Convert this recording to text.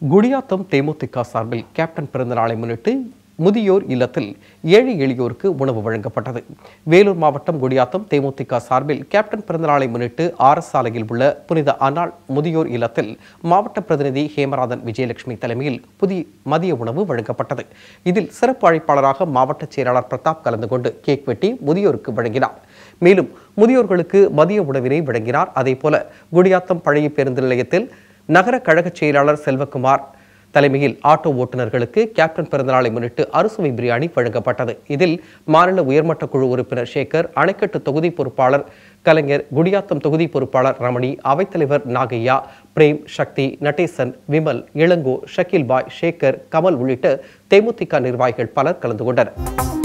குடியாத்தம் தேமுதிக சார்பில் கேப்டன் பிறந்தநாளை முன்னிட்டு முதியோர் இல்லத்தில் ஏழை எளியோருக்கு உணவு வழங்கப்பட்டது வேலூர் மாவட்டம் குடியாத்தம் தேமுதிக சார்பில் கேப்டன் பிறந்தநாளை முன்னிட்டு ஆர்எஸ் சாலையில் உள்ள புனித அன்னாள் முதியோர் இல்லத்தில் மாவட்ட பிரதிநிதி ஹேமராதன் விஜயலட்சுமி தலைமையில் புதிய மதிய உணவு வழங்கப்பட்டது இதில் சிறப்பு அழைப்பாளராக மாவட்ட செயலாளர் பிரதாப் கலந்து கொண்டு கேக் வெட்டி முதியோருக்கு வழங்கினார் மேலும் முதியோர்களுக்கு மதிய உணவினை வழங்கினார் அதேபோல குடியாத்தம் பழைய பேருந்து நிலையத்தில் நகர கழக செயலாளர் செல்வகுமார் தலைமையில் ஆட்டோ ஓட்டுநர்களுக்கு கேப்டன் பிறந்தநாளை முன்னிட்டு அறுசுவை பிரியாணி வழங்கப்பட்டது இதில் மாநில உயர்மட்ட குழு உறுப்பினர் சேகர் அணைக்கட்டு தொகுதி பொறுப்பாளர் கலைஞர் குடியாத்தம் தொகுதி பொறுப்பாளர் ரமணி அவைத்தலைவர் நாகையா பிரேம் சக்தி நடேசன் விமல் இளங்கோ ஷக்கீல் பாய் சேகர் கமல் உள்ளிட்ட தேமுதிக நிர்வாகிகள் பலர் கலந்து கொண்டனர்